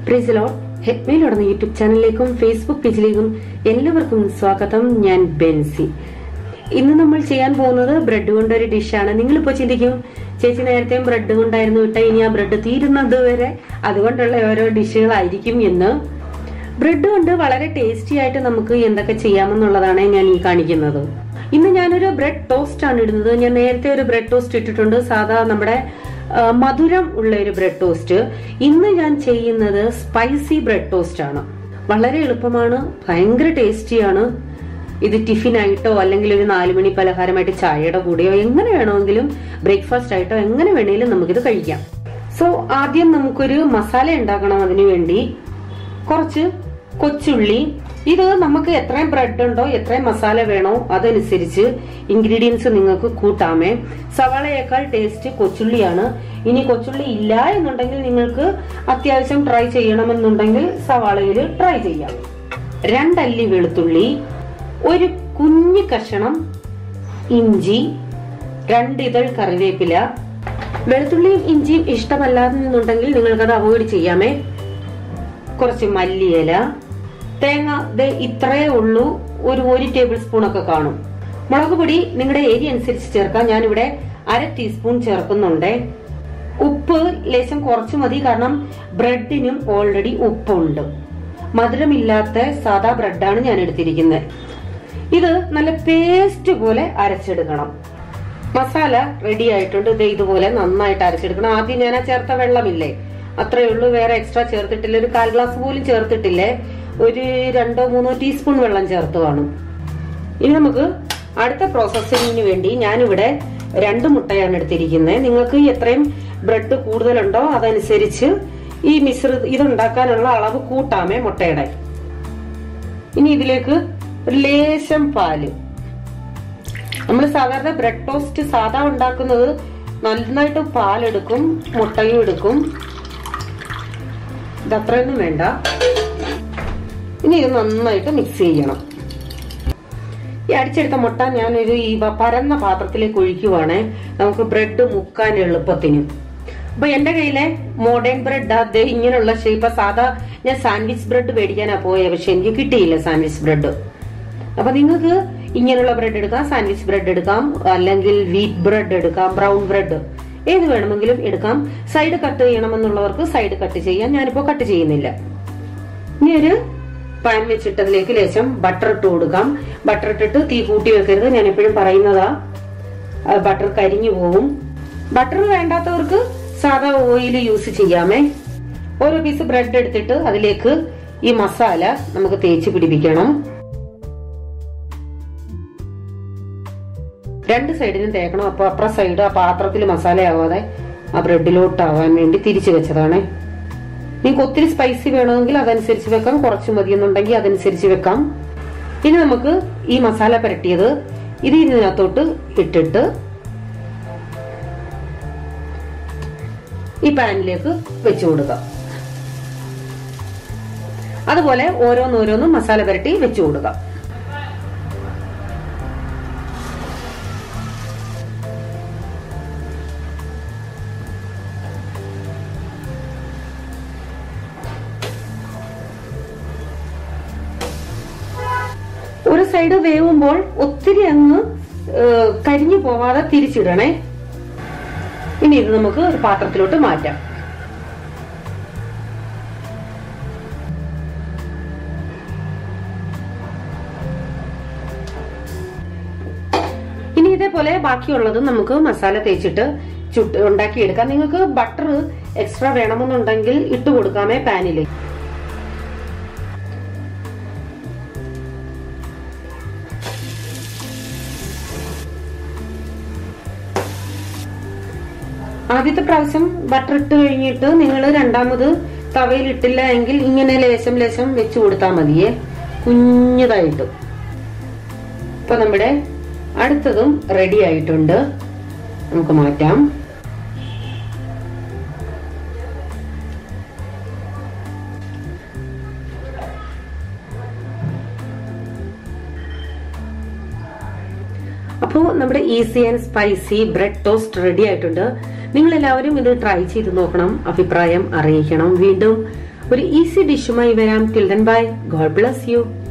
പ്രിസിലോ ഹെറ്റ്മെയിൽ ഉടന്ന YouTube ചാനലിലേക്കും Facebook പേജിലേക്കും എല്ലാവർക്കും സ്വാഗതം ഞാൻ ബെൻസി ഇന്ന് നമ്മൾ ചെയ്യാൻ പോകുന്നത് ബ്രെഡ് കൊണ്ടൊരു ഡിഷാണ് നിങ്ങളിപ്പോ ചിന്തിക്കും ചേച്ചി നേരത്തെയും ബ്രെഡ് കൊണ്ടായിരുന്നു വിട്ട ഇനി ആ ബ്രെഡ് തീരുന്നത് വരെ അതുകൊണ്ടുള്ള ഓരോ ഡിഷുകളായിരിക്കും എന്ന് ബ്രെഡ് കൊണ്ട് വളരെ ടേസ്റ്റി ആയിട്ട് നമുക്ക് എന്തൊക്കെ ചെയ്യാമെന്നുള്ളതാണ് ഞാൻ ഈ കാണിക്കുന്നത് ഇന്ന് ഞാനൊരു ബ്രെഡ് ടോസ്റ്റ് ആണ് ഇടുന്നത് ഞാൻ നേരത്തെ ഒരു ബ്രെഡ് ടോസ്റ്റ് ഇട്ടിട്ടുണ്ട് സാധാ നമ്മുടെ ആ, മധുരം ഉള്ള ഒരു ബ്രെഡ് ടോസ്റ്റ് ഇന്ന് ഞാൻ ചെയ്യുന്നത് സ്പൈസി ബ്രെഡ് ടോസ്റ്റ് ആണ് വളരെ എളുപ്പമാണ് ഭയങ്കര ടേസ്റ്റിയാണ് ഇത് ടിഫിനായിട്ടോ അല്ലെങ്കിൽ ഒരു നാലുമണി പലഹാരമായിട്ട് ചായയുടെ കൂടെയോ എങ്ങനെ വേണമെങ്കിലും ബ്രേക്ക്ഫാസ്റ്റ് ആയിട്ടോ എങ്ങനെ വേണമെങ്കിലും നമുക്കിത് കഴിക്കാം സോ ആദ്യം നമുക്കൊരു മസാല ഉണ്ടാക്കണം അതിനു വേണ്ടി കുറച്ച് കൊച്ചുള്ളി ഇത് നമുക്ക് എത്രയും ബ്രെഡ് ഉണ്ടോ എത്രയും മസാല വേണോ അതനുസരിച്ച് ഇൻഗ്രീഡിയൻസ് നിങ്ങൾക്ക് കൂട്ടാമേ സവാളയേക്കാൾ ടേസ്റ്റ് കൊച്ചുള്ളിയാണ് ഇനി കൊച്ചുള്ളി ഇല്ല എന്നുണ്ടെങ്കിൽ നിങ്ങൾക്ക് അത്യാവശ്യം ട്രൈ ചെയ്യണമെന്നുണ്ടെങ്കിൽ സവാളയിൽ ട്രൈ ചെയ്യാം രണ്ടല്ലി വെളുത്തുള്ളി ഒരു കുഞ്ഞു കഷണം ഇഞ്ചി രണ്ടിതൾ കറിവേപ്പില വെളുത്തുള്ളിയും ഇഞ്ചിയും ഇഷ്ടമല്ലാന്നുണ്ടെങ്കിൽ നിങ്ങൾക്കത് അവോയ്ഡ് ചെയ്യാമേ കുറച്ച് മല്ലിയില തേങ്ങ ദേ ഇത്രയേ ഉള്ളൂ ഒരു ഒരു ടേബിൾ സ്പൂൺ ഒക്കെ കാണും മുളക് പൊടി നിങ്ങളുടെ ഏരിയ അനുസരിച്ച് ചേർക്കാം ഞാനിവിടെ അര ടീസ്പൂൺ ചേർക്കുന്നുണ്ട് ഉപ്പ് ലേശം കുറച്ച് മതി കാരണം ബ്രെഡിനും ഓൾറെഡി ഉപ്പുണ്ട് മധുരമില്ലാത്ത സാദാ ബ്രെഡാണ് ഞാൻ എടുത്തിരിക്കുന്നത് ഇത് നല്ല പേസ്റ്റ് പോലെ അരച്ചെടുക്കണം മസാല റെഡി ആയിട്ടുണ്ട് ഇത് ഇതുപോലെ നന്നായിട്ട് അരച്ചെടുക്കണം ആദ്യം ഞാൻ ആ ചേർത്ത വെള്ളമില്ലേ അത്രയേ ഉള്ളൂ വേറെ എക്സ്ട്രാ ചേർത്തിട്ടില്ല ഒരു കാൽ ഗ്ലാസ് പോലും ചേർത്തിട്ടില്ലേ ഒരു രണ്ടോ മൂന്നോ ടീസ്പൂൺ വെള്ളം ചേർത്ത് കാണും ഇനി നമുക്ക് അടുത്ത പ്രോസസ്സിങ്ങിന് വേണ്ടി ഞാനിവിടെ രണ്ട് മുട്ടയാണ് എടുത്തിരിക്കുന്നത് നിങ്ങൾക്ക് എത്രയും ബ്രെഡ് കൂടുതലുണ്ടോ അതനുസരിച്ച് ഈ മിശ്രിത ഇതുണ്ടാക്കാനുള്ള അളവ് കൂട്ടാമേ മുട്ടയുടെ ഇനി ഇതിലേക്ക് ഒരു ലേശം പാല് നമ്മൾ സാധാരണ ബ്രെഡ് ടോസ്റ്റ് സാധാ ഉണ്ടാക്കുന്നത് നന്നായിട്ട് പാലെടുക്കും മുട്ടയും എടുക്കും ഇതത്രയൊന്നും വേണ്ട ഇനി ഇത് നന്നായിട്ട് മിക്സ് ചെയ്യണം ഈ അടിച്ചെടുത്ത മുട്ട ഞാനൊരു ഈ വ- പരന്ന പാത്രത്തിലേക്ക് ഒഴിക്കുവാണേ നമുക്ക് ബ്രെഡ് മുക്കാൻ എളുപ്പത്തിന് അപ്പൊ എന്റെ കയ്യിലെ മോഡേൺ ബ്രെഡ് അതേ ഇങ്ങനെയുള്ള ഷേപ്പ് സാധാ ഞാൻ സാൻഡ്വിച്ച് ബ്രെഡ് മേടിക്കാനാ പോയത് പക്ഷെ എനിക്ക് കിട്ടിയില്ല സാൻഡ്വിച്ച് ബ്രെഡ് അപ്പൊ നിങ്ങൾക്ക് ഇങ്ങനെയുള്ള ബ്രെഡ് എടുക്കാം സാൻഡ്വിച്ച് ബ്രെഡ് എടുക്കാം അല്ലെങ്കിൽ വീറ്റ് ബ്രെഡ് എടുക്കാം ബ്രൗൺ ബ്രെഡ് ഏത് വേണമെങ്കിലും എടുക്കാം സൈഡ് കട്ട് ചെയ്യണമെന്നുള്ളവർക്ക് സൈഡ് കട്ട് ചെയ്യാം ഞാനിപ്പോ കട്ട് ചെയ്യുന്നില്ല ഇനി ഒരു പാൻ വെച്ചിട്ടതിലേക്ക് ലേശം ബട്ടർ ഇട്ട് കൊടുക്കാം ബട്ടർ ഇട്ടിട്ട് തീ കൂട്ടി വെക്കരുത് ഞാൻ എപ്പോഴും പറയുന്നതാ ബട്ടർ കരിഞ്ഞു പോകും ബട്ടർ വേണ്ടാത്തവർക്ക് സാധാ ഓയിൽ യൂസ് ചെയ്യാമേ ഓരോ പീസ് ബ്രെഡ് എടുത്തിട്ട് അതിലേക്ക് ഈ മസാല നമുക്ക് തേച്ച് പിടിപ്പിക്കണം രണ്ട് സൈഡിനും തേക്കണം അപ്പൊ അപ്പുറ സൈഡ് ആ പാത്രത്തിൽ മസാല ആവാതെ ആ ബ്രെഡിലോട്ടാവാൻ വേണ്ടി തിരിച്ചു വെച്ചതാണ് നിങ്ങൾക്ക് ഒത്തിരി സ്പൈസി വേണമെങ്കിൽ അതനുസരിച്ച് വെക്കാം കുറച്ച് മതി എന്നുണ്ടെങ്കിൽ അതനുസരിച്ച് വെക്കാം ഇനി നമുക്ക് ഈ മസാല പുരട്ടിയത് ഇത് ഇതിനകത്തോട്ട് ഇട്ടിട്ട് ഈ പാനിലേക്ക് വെച്ചു കൊടുക്കാം അതുപോലെ ഓരോന്നോരോന്നും മസാല പുരട്ടി വെച്ചു കൊടുക്കാം ഒരു സൈഡ് വേവുമ്പോൾ ഒത്തിരി അങ്ങ് ഏഹ്, കരിഞ്ഞു പോവാതെ തിരിച്ചിടണേ ഇനി ഇത് നമുക്ക് ഒരു പാത്രത്തിലോട്ട് മാറ്റാം ഇനി ഇതേപോലെ ബാക്കിയുള്ളതും നമുക്ക് മസാല തേച്ചിട്ട് ചുട്ട് ഉണ്ടാക്കിയെടുക്കാം നിങ്ങൾക്ക് ബട്ടർ എക്സ്ട്രാ വേണമെന്നുണ്ടെങ്കിൽ ഇട്ട് കൊടുക്കാമേ പാനിലേക്ക് ആദ്യത്തെ പ്രാവശ്യം ബട്ടർ ഇട്ട് കഴിഞ്ഞിട്ട് നിങ്ങൾ രണ്ടാമത് തവയിൽ ഇട്ടില്ല എങ്കിൽ ഇങ്ങനെ ലേശം ലേശം വെച്ചു കൊടുത്താൽ മതിയേ കുഞ്ഞതായിട്ട് ഇപ്പൊ നമ്മുടെ അടുത്തതും റെഡി ആയിട്ടുണ്ട് നമുക്ക് മാറ്റാം അപ്പോൾ നമ്മുടെ easy and spicy bread toast ready ആയിട്ടുണ്ട് നിങ്ങൾ എല്ലാവരും ഇത് ട്രൈ ചെയ്ത് നോക്കണം അഭിപ്രായം അറിയിക്കണം വീണ്ടും ഒരു ഈസി ഡിഷുമായി വരാം till then bye God bless U